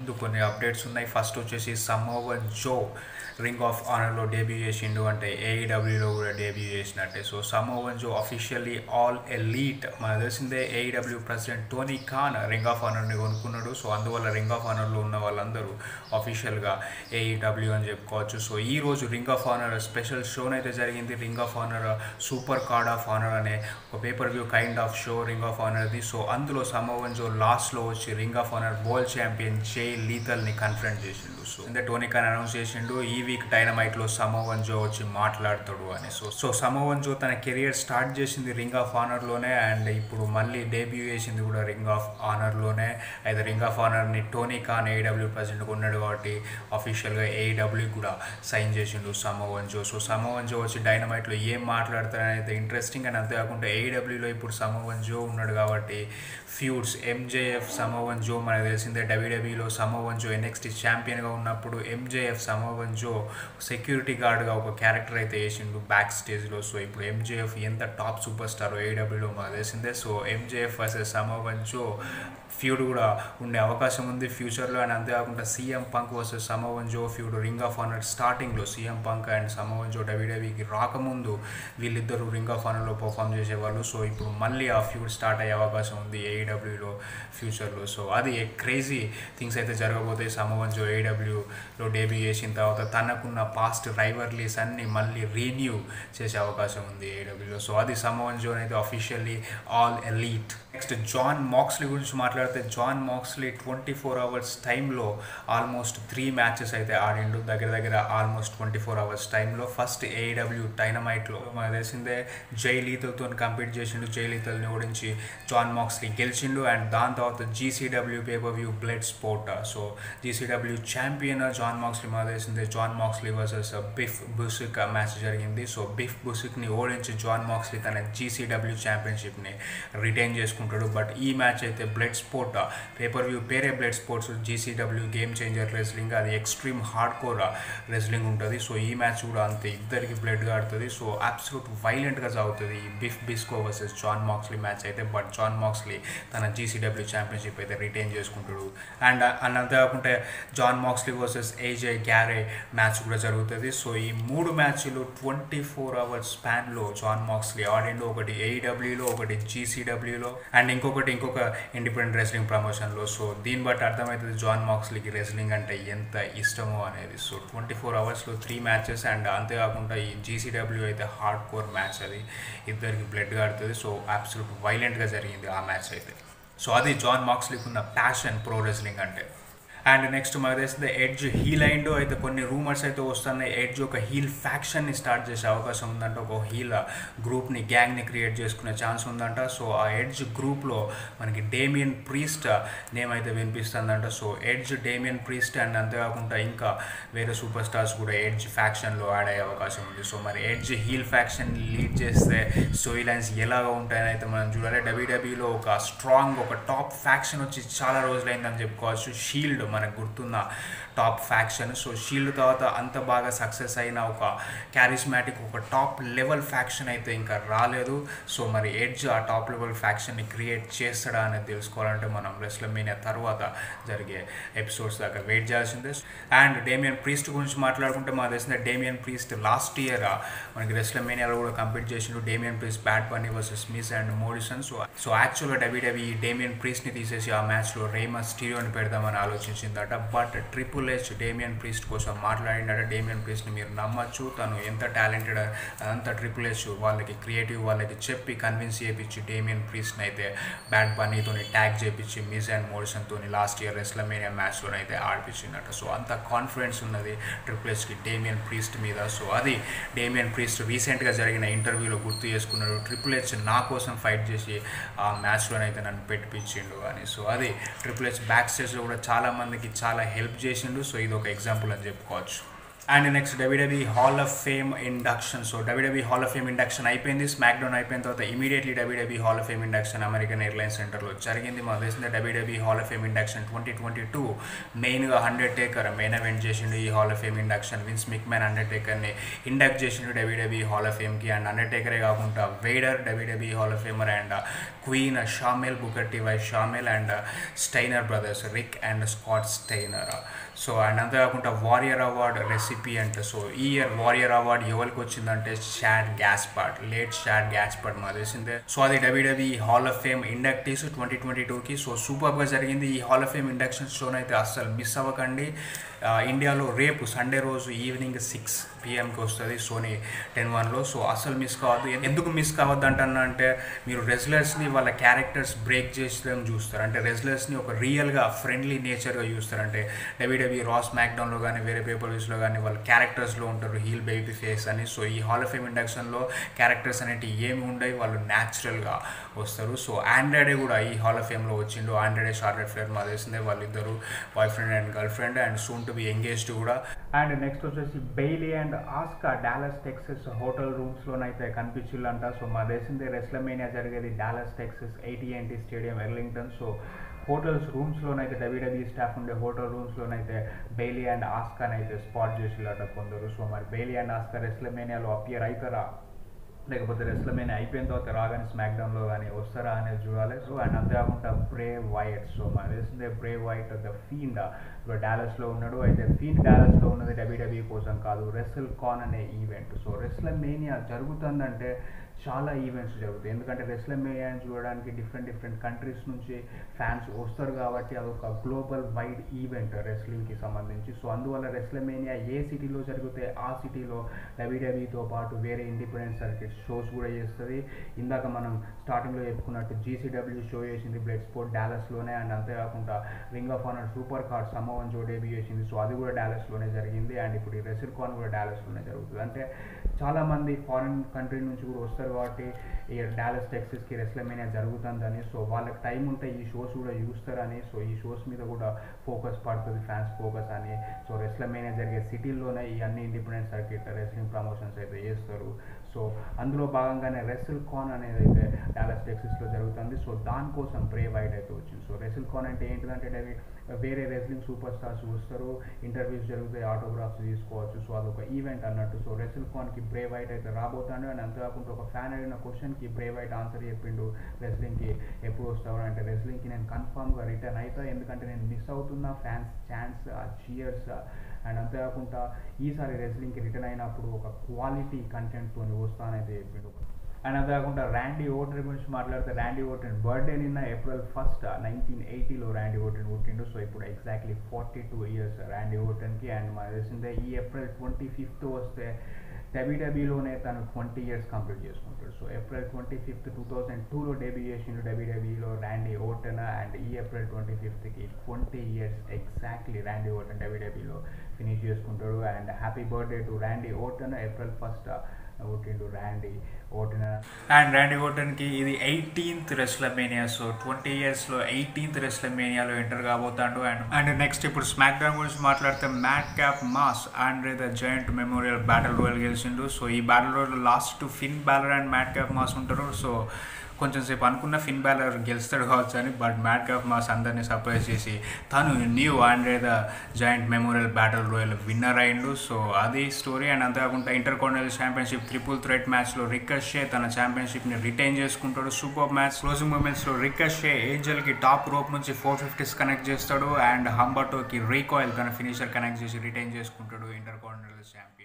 ముందు కొన్ని అప్డేట్స్ ఉన్నాయి ఫస్ట్ వచ్చేసి సమ్మోవన్ జో రింగ్ ఆఫ్ ఆనర్లో డెబ్యూ చేసిండు అంటే ఏఈడబ్ల్యూలో కూడా డెబ్యూ చేసినట్టే so Samoa Joe officially all elite మనకు తెలిసిందే AEW president Tony Khan ring of ఆనర్ని కొనుక్కున్నాడు సో అందువల్ల రింగ్ ఆఫ్ ఆనర్లో ఉన్న వాళ్ళందరూ అఫీషియల్గా ఏఈడబ్ల్యూ అని చెప్పుకోవచ్చు సో ఈ రోజు రింగ్ ఆఫ్ ఆనర్ స్పెషల్ షోన్ అయితే జరిగింది ring of honour super card of honour అనే ఒక pay per view kind of show ring of ఆనర్ది సో అందులో సమోవన్ జో లాస్ట్లో వచ్చి ring of honour world champion Jay లీతల్ని కన్ఫరెంట్ చేసిండు సో అంటే టోనీ ఖాన్ అనౌన్స్ చేసిండు ఈ వీక్ డైనమైట్లో సమోవన్ జో వచ్చి మాట్లాడతాడు అని సో సో సమోవన్ జో తన కెరియర్ స్టార్ట్ చేసింది రింగ్ ఆఫ్ ఆనర్లోనే అండ్ ఇప్పుడు మళ్ళీ డెబ్యూ చేసింది కూడా రింగ్ ఆఫ్ ఆనర్లోనే అయితే రింగ్ ఆఫ్ ఆనర్ని టోనీ ఖాన్ ఏడబ్ల్యూ ప్రెసిడెంట్ ఉన్నాడు కాబట్టి అఫీషియల్గా ఏడబ్ల్యూ కూడా సైన్ చేసిండు Samoa Joe so Samoa Joe వచ్చి డైనమైట్లో ఏం మాట్లాడతారని అయితే ఇంట్రెస్టింగ్ అండ్ అంతేకాకుండా ఏడబ్ల్యూలో ఇప్పుడు సమోవన్ జో ఉన్నాడు కాబట్టి ఫ్యూడ్స్ ఎంజేఎఫ్ సమోవన్ జో మనకు తెలిసిందే డబ్ల్యూడబ్ల్యూలో సమోవన్ జో ఎన్ఎక్స్టీ ఛాంపియన్గా ఉన్నప్పుడు ఎంజేఎఫ్ సమోవన్ జో సెక్యూరిటీ గార్డ్గా ఒక క్యారెక్టర్ అయితే వేసిండు బ్యాక్ స్టేజ్లో సో ఇప్పుడు ఎంజేఎఫ్ ఎంత టాప్ సూపర్ స్టార్ ఏడబ్ల్యూలో మనకు తెలిసిందే so MJF versus Samoa Joe feud కూడా ఉండే అవకాశం ఉంది ఫ్యూచర్లో అండ్ అంతేకాకుండా CM Punk versus Samoa Joe feud ring of honour స్టార్టింగ్లో CM Punk and Samoa Joe డబ్ల్యూడబ్ల్యూకి రాకముందు వీళ్ళిద్దరూ రింగ్ ఆఫ్ ఆనర్లో పర్ఫామ్ చేసేవాళ్ళు సో ఇప్పుడు మళ్ళీ ఆ ఫ్యూడ్ స్టార్ట్ అయ్యే అవకాశం ఉంది ఏఈడబ్ల్యూలో ఫ్యూచర్లో సో అది క్రేజీ థింగ్స్ అయితే జరగబోతాయి సమోవన్ జో ఏఈడబ్ల్యూలో డెబ్యూ చేసిన తర్వాత తనకున్న పాస్ట్ రైవర్లీస్ అన్ని మళ్ళీ రీన్యూ చేసే అవకాశం ఉంది ఏఈడబ్ల్యూలో సో అది సమోవన్ జో అయితే officially all elite next Jon Moxley గురించి మాట్లాడితే Jon Moxley twenty four hours టైంలో ఆల్మోస్ట్ త్రీ మ్యాచెస్ అయితే ఆడిండు దగ్గర దగ్గర ఆల్మోస్ట్ ట్వంటీ ఫోర్ అవర్స్ టైంలో ఫస్ట్ ఏఈడబ్ల్యూ డైనమైట్లో మనకు తెలిసిందే జై లీతల్తో కంపీట్ చేసిండు జై లీతల్ని ఓడించి జాన్ మాక్స్లీ గెలిచిండు అండ్ దాని తర్వాత GCW pay per view Blood Sport so GCW champion Jon Moxley మనకు తెలిసిందే Jon Moxley versus Biff Busick match జరిగింది సో బిఫ్ బుసిక్ని ఓడించి జాన్ మాక్స్లీ తన జీసీడబ్ల్యూ ఛాంపియన్షిప్ని రిటైన్ చేసుకుంటాడు బట్ ఈ మ్యాచ్ అయితే బ్లడ్ స్పోర్ట్ పేపర్ వ్యూ పేరే Blood Sports GCW game changer wrestling అది ఎక్స్ట్రీమ్ హార్డ్ కోర్ రెస్లింగ్ ఉంటుంది సో ఈ మ్యాచ్ కూడా అంతే ఇద్దరికి బ్లడ్గా ఆడుతుంది సో అబ్సల్యూట్ వైలెంట్గా సాగుతుంది ఈ బిఫ్ బిస్కో వర్సెస్ జాన్ మాక్స్లీ మ్యాచ్ అయితే బట్ జాన్ మాక్స్లీ తన జీసీడబ్ల్యూ ఛాంపియన్షిప్ అయితే రిటైన్ చేసుకుంటాడు అండ్ అంతే కాకుండా Jon Moxley versus AJ Gray match కూడా జరుగుతుంది సో ఈ మూడు మ్యాచ్లు ట్వంటీ ఫోర్ అవర్స్ స్పాన్లో జాన్ మాక్స్లీ ఆడిండు ఒకటి ఏఈడబ్ల్యూలో ఒకటి జీసీడబ్ల్యూలో అండ్ ఇంకొకటి ఇంకొక ఇండిపెండెంట్ రెస్లింగ్ ప్రమోషన్లో సో దీన్ని బట్టి అర్థమవుతుంది జాన్ మాక్స్లీకి రెస్లింగ్ అంటే ఎంత ఇష్టమో అనేది సో ట్వంటీ ఫోర్ అవర్స్లో త్రీ మ్యాచెస్ అండ్ అంతేకాకుండా ఈ జీసీడబ్ల్యూ అయితే హార్డ్ కోర్ మ్యాచ్ అది ఇద్దరికి బ్లడ్ ఆడుతుంది సో అబ్సల్యూట్ వైలెంట్గా జరిగింది ఆ మ్యాచ్ అయితే సో అది జాన్ మాక్స్లీకి ఉన్న ప్యాషన్ ప్రో రెస్లింగ్ అంటే అండ్ నెక్స్ట్ మనకు తెలిసిందే ఎడ్జ్ హీల్ అయిండో అయితే కొన్ని రూమర్స్ అయితే వస్తున్నాయి ఎడ్జ్ ఒక హీల్ ఫ్యాక్షన్ని స్టార్ట్ చేసే అవకాశం ఉందంట ఒక హీల్ గ్రూప్ని గ్యాంగ్ని క్రియేట్ చేసుకునే ఛాన్స్ ఉందంట సో ఆ ఎడ్జ్ గ్రూప్లో మనకి డేమియన్ ప్రీస్ట్ నేమ్ అయితే వినిపిస్తుందంట so Edge Damian Priest and అంతేకాకుండా ఇంకా వేరే సూపర్ స్టార్స్ కూడా ఎడ్జ్ ఫ్యాక్షన్లో యాడ్ అయ్యే అవకాశం ఉంది సో మరి ఎడ్జ్ హీల్ ఫ్యాక్షన్ లీడ్ చేస్తే స్టోరీ లైన్స్ ఎలాగా ఉంటాయని అయితే మనం చూడాలి డబ్ల్యూడబ్ల్యూలో ఒక స్ట్రాంగ్ ఒక టాప్ ఫ్యాక్షన్ వచ్చి చాలా రోజులైందని చెప్పుకోవచ్చు షీల్డ్ మనకు గుర్తున్న టాప్ ఫ్యాక్షన్ సో షీల్డ్ తర్వాత అంత బాగా సక్సెస్ అయిన ఒక క్యారిస్మాటిక్ ఒక టాప్ లెవెల్ ఫ్యాక్షన్ అయితే ఇంకా రాలేదు సో మరి ఎడ్జ్ ఆ టాప్ లెవెల్ ఫ్యాక్షన్ని క్రియేట్ చేస్తాడా అనేది తెలుసుకోవాలంటే మనం రెస్లమీనియా తర్వాత జరిగే ఎపిసోడ్స్ దాకా వెయిట్ చేయాల్సిందే అండ్ డేమియన్ ప్రీస్ట్ గురించి మాట్లాడుకుంటే మాకు తెలిసిన డేమియన్ ప్రీస్ట్ లాస్ట్ ఇయర్ మనకి రెస్లమేనియాలో కూడా కంప్లీట్ చేసిండు Damian Priest Bad Bunny versus Miz and Morrison so so యాక్చువల్గా డబ్ల్యూడబ్ల్యూ డేమియన్ ప్రీస్ట్ని తీసేసి ఆ మ్యాచ్లో రేమా స్టీరియోని పెడదామని ఆలోచించిందట but triple H Damian Priest కోసం మాట్లాడినట డేమియన్ ప్రీస్ట్ని మీరు నమ్మచ్చు తను ఎంత టాలెంటెడ్ అంత ట్రిపుల్ హెచ్ వాళ్ళకి క్రియేటివ్ వాళ్ళకి చెప్పి కన్విన్స్ చేయించి డేమియన్ ప్రీస్ట్ని అయితే బ్యాట్ బన్నీతో ట్యాగ్ చేయించి మిస్ అండ్ మోడిసన్తో లాస్ట్ ఇయర్ రెస్లమేనియా మ్యాచ్లో అయితే ఆడిపించిందట సో అంత కాన్ఫిడెన్స్ ఉన్నది ట్రిపుల్ హెచ్కి డేమియన్ ప్రీస్ట్ మీద సో అది డేమియన్ ప్రీస్ట్ రీసెంట్గా జరిగిన ఇంటర్వ్యూలో గుర్తు చేసుకున్నాడు ట్రిపుల్ హెచ్ నా కోసం ఫైట్ చేసి ఆ మ్యాచ్లోనైతే నన్ను పెట్టిపించిండు అని సో అది ట్రిపుల్ హెచ్ బ్యాక్ స్టేజ్లో కూడా చాలా మందికి చాలా హెల్ప్ చేసిండు సో ఇది ఒక ఎగ్జాంపుల్ అని చెప్పుకోవచ్చు and next WWE hall of fame induction so WWE hall of fame induction అయిపోయింది స్మాక్ డౌన్ అయిపోయిన తర్వాత immediately WWE hall of fame induction American Airlines సెంటర్లో జరిగింది మా తెలిసిందే WWE hall of fame induction twenty twenty two మెయిన్గా Undertaker main event చేసిండు ఈ hall of fame induction Vince McMahon హండ్రెడ్ టేకర్ని ఇండక్ట్ చేసిండు డబ్ల్యూడబ్ల్యూ హాల్ ఆఫ్ ఫేమ్కి అండ్ హండ్రెడ్ టేకరే కాకుండా Vader WWE hall of famer and queen Sharmell Booker T వై Sharmell and Steiner brothers Rick and Scott Steiner so and అంతేకాకుండా వారియర్ అవార్డ్ రెసిపియంట్ సో ఈ ఇయర్ వారియర్ అవార్డ్ ఎవరికి వచ్చిందంటే షాడ్ గ్యాస్పాట్ లేట్ షాడ్ గ్యాస్పాట్ మా తెలిసిందే సో అది WWE hall of fame inductees twenty twenty టూకి so సూపర్గా జరిగింది ఈ హాల్ ఆఫ్ ఫేమ్ ఇండక్షన్ షోనైతే అస్సలు మిస్ అవ్వకండి ఇండియాలో రేపు సండే రోజు ఈవినింగ్ సిక్స్ పిఎంకి వస్తుంది సోనీ టెన్ వన్లో సో అసలు మిస్ కావద్దు ఎందుకు మిస్ కావద్దు అంటున్నా అంటే మీరు రెజ్లర్స్ని వాళ్ళ క్యారెక్టర్స్ బ్రేక్ చేసడం చూస్తారు అంటే రెజ్లర్స్ని ఒక రియల్గా ఫ్రెండ్లీ నేచర్గా చూస్తారు అంటే డబ్ల్యూడబ్ల్యూ రాస్ మ్యాక్డౌన్లో కానీ వేరే పేపర్ వ్యూస్లో కానీ వాళ్ళ క్యారెక్టర్స్లో ఉంటారు హీల్ బేబీ ఫేస్ అని సో ఈ హాల్ ఆఫ్ ఫేమ్ ఇండక్షన్లో క్యారెక్టర్స్ అనేవి ఏమి ఉండవు వాళ్ళు న్యాచురల్గా వస్తారు సో ఆండ్రాయిడే కూడా ఈ హాల్ ఆఫ్ ఫేమ్లో వచ్చిండు ఆండ్రాయిడే షార్లెట్ ఫ్లేర్ మా తెలిసిందే వాళ్ళిద్దరు boyfriend and girlfriend and soon to be engaged కూడా అండ్ నెక్స్ట్ వచ్చేసి Bayley and Asuka Dallas Texas hotel రూమ్స్లోనైతే కనిపించిందంట సో మా దేశందే రెస్లమేనియా జరిగేది డాలస్ టెక్సస్ ఏటీఎన్టీ స్టేడియం ఎర్లింగ్టన్ సో హోటల్స్ రూమ్స్లోనైతే డబ్ల్యూడబ్ల్యూ స్టాఫ్ ఉండే హోటల్ రూమ్స్లోనైతే బెయిలీ అండ్ ఆస్కాన్ అయితే స్పాట్ చేసిల్లట కొందరు సో మరి బెయిలీ అండ్ ఆస్కా రెస్లమేనియాలో అపియర్ అవుతారా లేకపోతే రెస్లమైన అయిపోయిన తర్వాత రాగానే స్మాక్ డౌన్లో కానీ వస్తారా అనేది చూడాలి సో అండ్ అంతేకాకుండా బ్రే వైట్ సో మనకు తెలిసిందే బ్రే వైట్ ద ఫీండ్ ఇప్పుడు డాలస్లో ఉన్నాడు అయితే ఫీండ్ డాలస్లో ఉన్నది డబ్ల్యూడబ్ల్యూ కోసం కాదు రెస్ల్ కాన్ అనే ఈవెంట్ సో రెస్లమేనియా జరుగుతుందంటే చాలా ఈవెంట్స్ జరుగుతాయి ఎందుకంటే రెస్లమేనియాని చూడడానికి డిఫరెంట్ డిఫరెంట్ కంట్రీస్ నుంచి ఫ్యాన్స్ వస్తారు కాబట్టి అదొక గ్లోబల్ వైడ్ ఈవెంట్ రెస్లింగ్కి సంబంధించి సో అందువల్ల రెస్లమేనియా ఏ సిటీలో జరిగితే ఆ సిటీలో డబ్ల్యూడబ్ల్యూతో పాటు వేరే ఇండిపెండెంట్ సర్కిట్ షోస్ కూడా చేస్తుంది ఇందాక మనం స్టార్టింగ్లో చెప్పుకున్నట్టు జీసీడబ్ల్యూ షో చేసింది బ్లడ్ స్పోర్ట్ డాలస్లోనే అండ్ అంతేకాకుండా ring of honour super card Samoa Joe debut చేసింది సో అది కూడా డాలస్లోనే జరిగింది అండ్ ఇప్పుడు ఈ రెసిల్ కాన్ కూడా డాలస్లోనే జరుగుతుంది అంటే చాలామంది ఫారిన్ కంట్రీ నుంచి కూడా వస్తారు కాబట్టి ఈ డాలస్ టెక్సస్కి రెస్లమేనియా జరుగుతుందని సో వాళ్ళకి టైం ఉంటే ఈ షోస్ కూడా చూస్తారని సో ఈ షోస్ మీద కూడా ఫోకస్ పడుతుంది ఫ్యాన్స్ ఫోకస్ అని సో రెస్లమేనియా జరిగే సిటీల్లోనే ఈ అన్ని ఇండిపెండెంట్ సర్కిట్ రెస్లింగ్ ప్రమోషన్స్ అయితే చేస్తారు సో అందులో భాగంగానే రెసిల్ కాన్ అనేది అయితే డాలస్ టెక్సస్లో జరుగుతుంది సో దానికోసం బ్రే వైట్ అయితే వచ్చింది సో రెసిల్ కాన్ అంటే ఏంటిదంటే డైరీ వేరే రెస్లింగ్ సూపర్ స్టార్స్ వస్తారు ఇంటర్వ్యూస్ జరుగుతాయి ఆటోగ్రాఫ్స్ తీసుకోవచ్చు సో అదొక ఈవెంట్ అన్నట్టు సో రెసిల్ కాన్కి బ్రే వైట్ అయితే రాబోతాడు అండ్ అంతేకాకుండా ఒక ఫ్యాన్ అడిగిన క్వశ్చన్కి బ్రే వైట్ ఆన్సర్ చెప్పిండు రెస్లింగ్కి ఎప్పుడు వస్తావు అంటే రెస్లింగ్కి నేను కన్ఫామ్గా రిటర్న్ అవుతా ఎందుకంటే నేను మిస్ అవుతున్నా ఫ్యాన్స్ ఛాన్స్ ఆ చీయర్స్ అండ్ అంతేకాకుండా ఈసారి రెస్లింగ్కి రిటర్న్ అయినప్పుడు ఒక క్వాలిటీ కంటెంట్తో వస్తానైతే చెప్పిండు అండ్ అంతేకాకుండా ర్యాండీ ఓటన్ గురించి మాట్లాడితే ర్యాండీ ఓటన్ బర్త్డే నిన్న ఏప్రిల్ ఫస్ట్ నైన్టీన్ ఎయిటీలో ర్యాండీ ఓటన్ పుట్టిండు సో ఇప్పుడు exactly forty two years Randy ఓటన్కి అండ్ మనకు తెలిసిందే ఈ ఏప్రిల్ ట్వంటీ ఫిఫ్త్ వస్తే డబ్ల్యూడబ్ల్యూలోనే తను ట్వంటీ ఇయర్స్ కంప్లీట్ చేసుకుంటాడు so April twenty fifth two thousand టూలో డెబ్యూ చేసిండు డబ్ల్యూడబ్ల్యూలో ర్యాండీ ఓటన్ అండ్ ఈ ఏప్రిల్ ట్వంటీ ఫిఫ్త్కి twenty years exactly Randy Orton డబ్ల్యూడబ్ల్యూలో ఫినిష్ చేసుకుంటాడు and happy birthday to Randy Orton April first పుట్టిండు ర్యాండీ ఓటన్ అండ్ ర్యాండీ ఓటన్కి ఇది ఎయిటీన్త్ రెస్లమేనియా సో ట్వంటీ ఇయర్స్లో ఎయిటీన్త్ రెస్లమేనియాలో ఎంటర్ కాబోతాడు అండ్ అండ్ నెక్స్ట్ ఇప్పుడు స్మాక్ డౌన్ గురించి మాట్లాడితే Madcap Moss and the Giant memorial battle royal గెలిచిండు సో ఈ battle royal last Finn Balor and Madcap Moss ఉంటారు సో కొంచెం సేపు అనుకున్న ఫిన్ బ్యాలర్ గెలుస్తాడు కావచ్చు అని బట్ మ్యాట్ క్యాప్ మాస్ అందరినీ సర్ప్రైజ్ చేసి తను new Andre the Giant memorial battle రోయల్ winner అయిండు సో అది స్టోరీ అండ్ అంతేకాకుండా inter continental championship triple threat మ్యాచ్లో రికషే తన ఛాంపియన్షిప్ని రిటైన్ చేసుకుంటాడు సూపర్ మ్యాచ్ క్లోజింగ్ మూమెంట్స్లో రికషే ఏంజల్కి టాప్ రోప్ నుంచి ఫోర్ ఫిఫ్టీస్ కనెక్ట్ చేస్తాడు అండ్ హంబటోకి రీకాయిల్ తన ఫినిషర్ కనెక్ట్ చేసి రిటైన్ చేసుకుంటాడు ఇంటర్ కాంటినెంటల్ ఛాంపియన్